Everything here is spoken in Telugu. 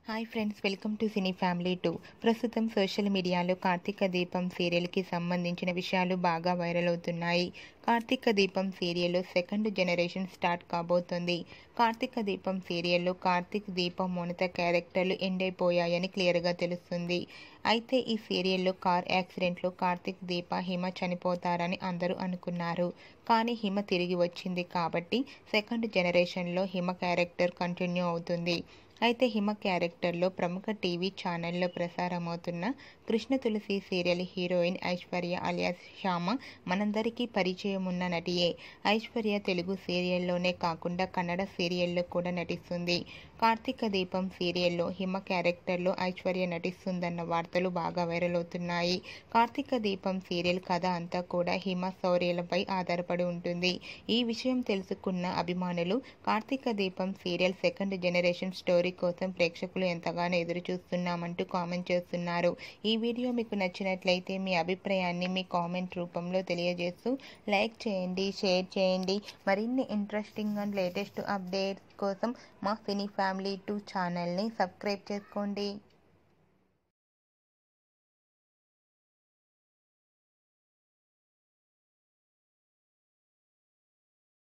hi friends welcome to cine family two ప్రస్తుతం సోషల్ మీడియాలో కార్తీక దీపం సీరియల్కి సంబంధించిన విషయాలు బాగా వైరల్ అవుతున్నాయి కార్తీక దీపం సీరియల్లో సెకండ్ జనరేషన్ స్టార్ట్ కాబోతుంది కార్తీక దీపం సీరియల్లో కార్తీక్ దీపం మొనత క్యారెక్టర్లు ఎండ్ అయిపోయాయని క్లియర్గా తెలుస్తుంది అయితే ఈ సీరియల్లో కార్ యాక్సిడెంట్లో కార్తీక్ దీప హిమ చనిపోతారని అందరూ అనుకున్నారు కానీ హిమ తిరిగి వచ్చింది కాబట్టి సెకండ్ జనరేషన్లో హిమ క్యారెక్టర్ కంటిన్యూ అవుతుంది అయితే హిమ క్యారెక్టర్లో ప్రముఖ టీవీ ఛానల్లో ప్రసారమవుతున్న Krishna Tulasi serial heroine Aishwarya alias Shyama మనందరికీ పరిచయం ఉన్న నటియే ఐశ్వర్య తెలుగు సీరియల్లోనే కాకుండా కన్నడ సీరియల్లో కూడా నటిస్తుంది కార్తీక దీపం సీరియల్లో హిమ క్యారెక్టర్లో ఐశ్వర్య నటిస్తుందన్న వార్తలు బాగా వైరల్ అవుతున్నాయి కార్తీక దీపం సీరియల్ కథ అంతా కూడా హిమ శౌర్యలపై ఆధారపడి ఉంటుంది ఈ విషయం తెలుసుకున్న అభిమానులు కార్తీక దీపం సీరియల్ సెకండ్ జనరేషన్ స్టోరీ కోసం ప్రేక్షకులు ఎంతగానో ఎదురు చూస్తున్నామంటూ కామెంట్ చేస్తున్నారు ఈ వీడియో మీకు నచ్చినట్లయితే మీ అభిప్రాయాన్ని మీ కామెంట్ రూపంలో తెలియజేస్తూ లైక్ చేయండి షేర్ చేయండి మరిన్ని ఇంట్రెస్టింగ్ అండ్ లేటెస్ట్ అప్డేట్స్ కోసం మా సినీ ఫ్యామిలీ టూ ఛానల్ని సబ్స్క్రైబ్ చేసుకోండి